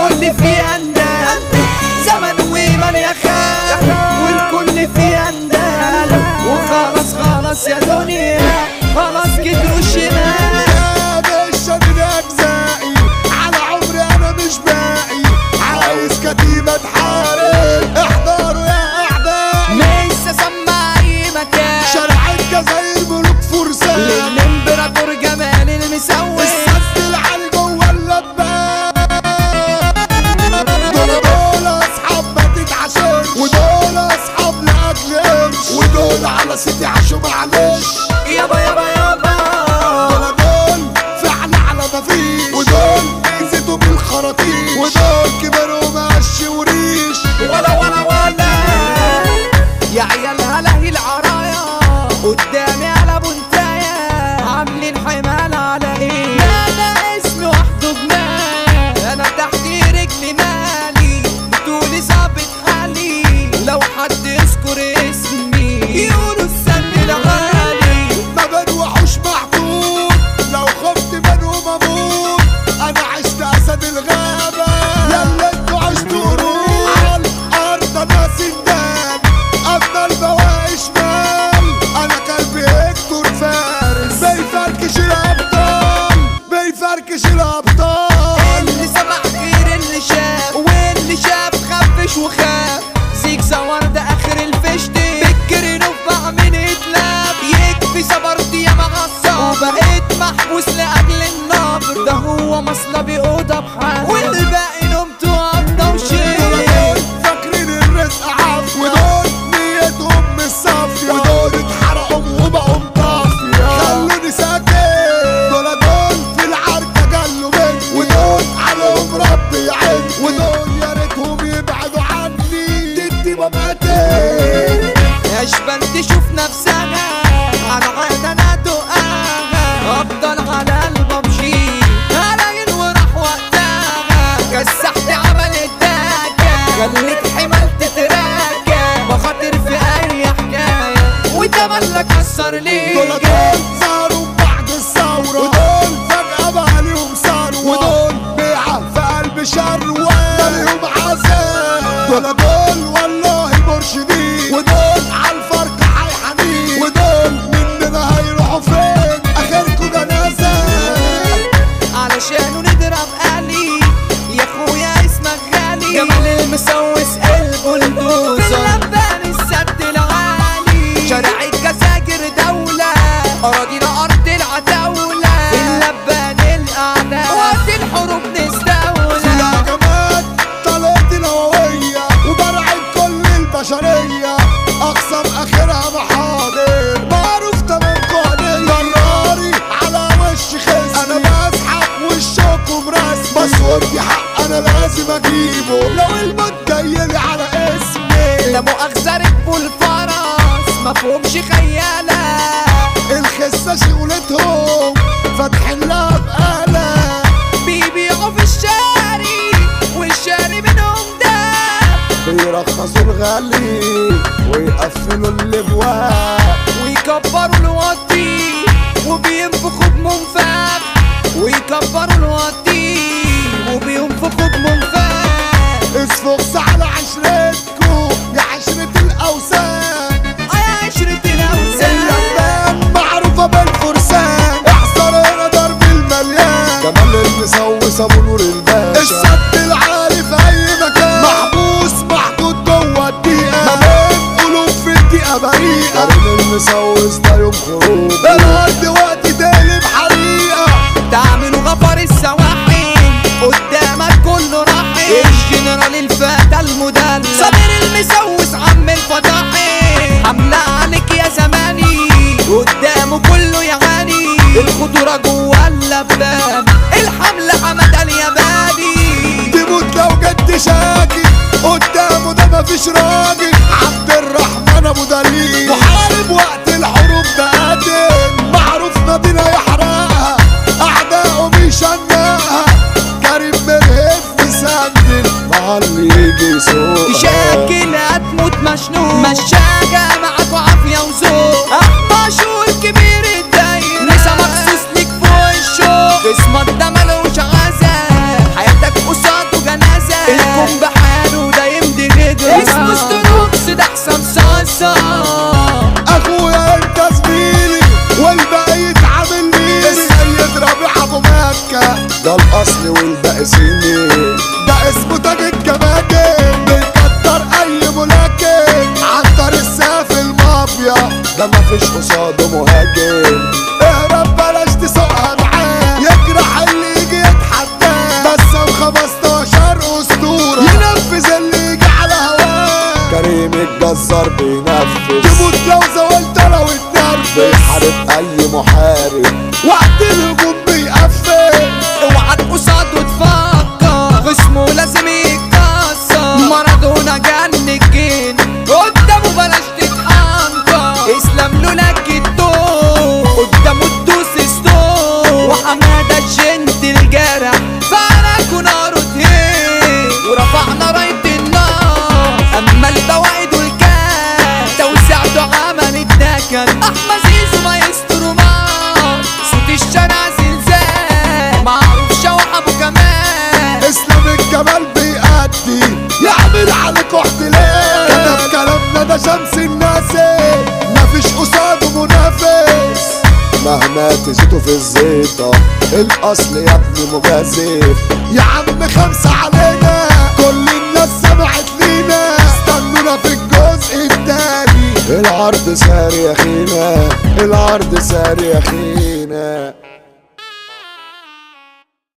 والكل في اندال زمن ومن يخاف والكل في اندال وخلاص خلاص يا دنيا خلاص كتروا الشمال يا باشا من اجزائي على عمري انا مش باقي عايز كتيبة تحارب احضروا يا اعدائي لسه سمع اي مكان شارع الجزاير ملوك فرسان للامبراطور جمال المسوي السد العالي جوه اللبان دول دول اصحاب ما تتعشرش ودول اصحاب لاجل قرش ودول على سيدي عاشوا معلش يابا يابا يابا دول دول فعل على ما فيش ودول اذيتوا بالخراطيش ودول كبروا ماشي وريش ولا ولا ولا يا عيال هلاهي العرايا قدامي على بنتايا عاملين حمال على ايه انا اسمي وحده جمال انا تحت رجلي مالي بتقولي ظابط حالي لو حد يذكر اسمي يقولوا السن العالي ما بنوحوش محطوط لو خفت منهم اموت انا عشت اسد الغابة يلا انتوا عشتوا روح على الارض انا سندان اما البواقي شمال انا قلبي هيكتور فارس بيفركش الابطال بيفركش الابطال اللي سمع غير اللي شاف واللي شاف خفش وخاف زيك زور ده اخر الفشتي بالكرنوف بعمل اتلاب يكفي صبرت يا معصب وبقيت محبوس لاجل النبر ده هو مصلبي اوضه بحال والباقي نمت وقضى وشيل دول فاكرين الرزق عافية ودول نيتهم مش صافية ودول اتحرقوا وبقوا مطافية خلوني ساكت دول دول في العركة جلوا مني ودول عليهم ربي يعين ودول يا ريتهم يبعدوا عني تدي مماتي اشبن تشوف نفسها على عادة انا دقاها افضل على الببجي هلاقين وراح وقتها كسحت عمل الداكة خليك حمل تتراكى بخاطر في اي حكاية وتملك كسر ليك دول دول صاروا بعد الثورة ودول فجأة بقى ليهم ثروة ودول بيعة في قلب شروة مالهم عذاب دول دول والله مرشدين ودول عالفرق حيحنين ودول مننا هيروحوا فين اخركوا جنازة علشان نضرب آلي يا اخويا اسمك غالي جمال المسوس قلبه البوزة في اللبان السد العالي شارع الجزاجر دولة أراضينا أرض العتاولة في اللبان الأعلى وقت الحروب في نستولى الهجمات طلعت الهوية وبرعب كل البشرية أقسم آخرها محاضر معروف تمام قانية جراري على وش خصمي أنا بسحب وشكم رسمي باسوردي حق أنا لازم أجيبه لو الموت جايلي على اسمي لا مؤاخذة ركبوا الفرس مفهومش خيالة الخسة شغلتهم فاتحين لها بقالة بيبيعوا في الشاري والشاري منهم ده بيرخصوا الغالي ويقفلوا الابواب ويكبروا الوطي وبينفخوا بمنفاخ ويكبروا الوطي وبينفخوا بمنفاخ اصفقس على عشرتكو يا عشرة الأوسان يا عشرة الأوزان اللبان معروفة بالفرسان احذر هنا ضرب المليان جمال المسوس أبو نور الباشا السد العالي في أي مكان محبوس محدود جوه الدقيقة ما بين قلوب في الدقيقة بريئة كريم المسوس ده يوم خروج الأرض وقت تقلب حريقة تعملوا غفر السواحين قدامك كله راحين الجنرال الفتى المدلل صابر المسوس عم الفضاحين حملة عليك يا زماني قدامه كله يعاني الخطورة جوه اللبان الحملة حمد الياباني تموت لو جد شاكي قدامه ده مفيش راجل عبد الرحمن ابو دليل محارب وقت الحروب ده قاتل معروف مدينة يحرقها اعدائه بيشنقها كريم مرهف مسندل مع اللي يجي يسوق تشاكل هتموت مشنوق مشاجة معاك وعافية وذوق أحمشوا الكبير الدايرة نسا مخصوص ليك فوق الشوق اسمك ده ملوش غزة حياتك قصاده جنازة الضرب ينفذ تموت لو زولت لو اتنرفز بيحارب اي محارب وقت الهجوم بيقفل اوعى قصاده تفكر خصمه لازم يتكسر مارادونا جن الجن قدامه بلاش تتحنكر اسلام لونك الدور قدامه تدوس ستور وحماده الجنت الجرح فعلك ناره تهين ورفعنا راية النار اما البواعد والكاس توسعته عمل الدكن احمد زيزو ما يسترمار صوت الشارع زلزال معروف شوح ابو كمال اسلام الجمال بيأدي يعمل عليك احتلال كتب كلامنا ده شمس الناس مفيش قصاده منافس مهما تزيدوا في الزيطة الأصل يا ابني مجازف يا عم خمسة علينا كل الناس سمعت لينا استنونا في الجزء التاني العرض ساري يا خينا العرض ساري يا خينا